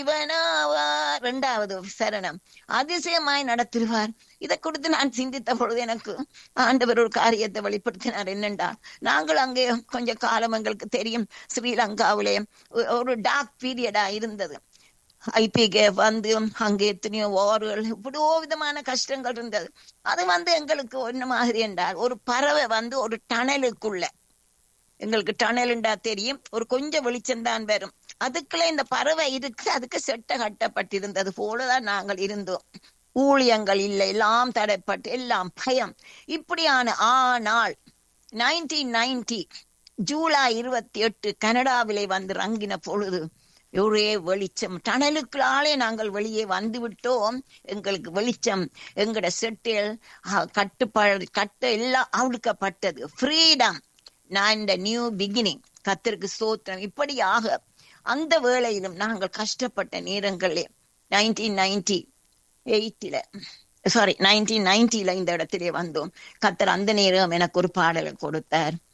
இவனாவார் இரண்டாவது சரணம் அதிசயமாய் நடத்திடுவார் இதை கொடுத்து நான் சிந்தித்த பொழுது எனக்கு ஆண்டவர் ஒரு காரியத்தை வெளிப்படுத்தினார் என்னண்டா நாங்கள் அங்கே கொஞ்ச காலம் எங்களுக்கு தெரியும் ஸ்ரீலங்காவிலே ஒ- ஒரு டார்க் பீரியடா இருந்தது ஐபிகே வந்து அங்கே எத்தனையோ வார்கள் இவ்வளோ விதமான கஷ்டங்கள் இருந்தது அது வந்து எங்களுக்கு என்ன மாதிரி என்றால் ஒரு பறவை வந்து ஒரு டனலுக்குள்ள எங்களுக்கு டனலுண்டா தெரியும் ஒரு கொஞ்சம் வெளிச்சம்தான் வரும் அதுக்குள்ள இந்த பறவை இருக்கு அதுக்கு செட்டை கட்டப்பட்டிருந்தது போலதான் நாங்கள் இருந்தோம் ஊழியங்கள் இல்லை எல்லாம் தடைப்பட்டு எல்லாம் பயம் இப்படியான ஆனால் நைன்டீன் நைன்டி ஜூலை இருபத்தி எட்டு கனடாவிலே வந்து ரங்கின பொழுது ஒரே வெளிச்சம் டனலுக்குள்ளாலே நாங்கள் வெளியே வந்து விட்டோம் எங்களுக்கு வெளிச்சம் எங்கட செட்டில் கட்டுப்பட கட்ட எல்லாம் அவிழ்க்கப்பட்டது ஃப்ரீடம் நான் இந்த நியூ பிகினிங் கத்திற்கு சோத்திரம் இப்படியாக அந்த வேளையிலும் நாங்கள் கஷ்டப்பட்ட நேரங்களே நைன்டீன் நைன்டி எயிட்டில சாரி நைன்டீன் நைன்டில இந்த இடத்திலே வந்தோம் கத்தர் அந்த நேரம் எனக்கு ஒரு பாடலை கொடுத்தார்